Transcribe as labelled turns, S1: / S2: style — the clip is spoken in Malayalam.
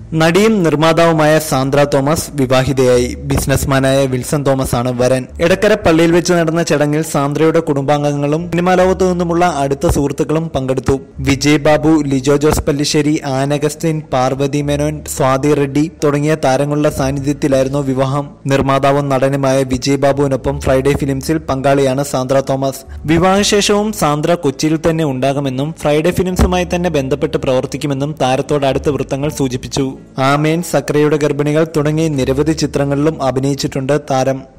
S1: നടിയും നിർമ്മാതാവുമായ സാന്ദ്ര തോമസ് വിവാഹിതയായി ബിസിനസ്മാനായ വിൽസൺ തോമസ് ആണ് വരൻ എടക്കര പള്ളിയിൽ വെച്ച് നടന്ന ചടങ്ങിൽ സാന്ദ്രയുടെ കുടുംബാംഗങ്ങളും സിനിമാ ലോകത്തു നിന്നുമുള്ള അടുത്ത സുഹൃത്തുക്കളും പങ്കെടുത്തു വിജയ് ബാബു ലിജോ ജോസ് പല്ലിശ്ശേരി ആനഗസ്റ്റിൻ പാർവതി മേനോൻ സ്വാതി റെഡ്ഡി തുടങ്ങിയ താരങ്ങളുടെ സാന്നിധ്യത്തിലായിരുന്നു വിവാഹം നിർമ്മാതാവും നടനുമായ വിജയ് ബാബുവിനൊപ്പം ഫ്രൈഡേ ഫിലിംസിൽ പങ്കാളിയാണ് സാന്ദ്ര തോമസ് വിവാഹശേഷവും സാന്ദ്ര കൊച്ചിയിൽ തന്നെ ഉണ്ടാകുമെന്നും ഫ്രൈഡേ ഫിലിംസുമായി തന്നെ ബന്ധപ്പെട്ട് പ്രവർത്തിക്കുമെന്നും താരത്തോട് അടുത്ത വൃത്തങ്ങൾ സൂചിപ്പിച്ചു ആമേൻ സക്രയുടെ ഗർഭിണികൾ തുടങ്ങി നിരവധി ചിത്രങ്ങളിലും അഭിനയിച്ചിട്ടുണ്ട് താരം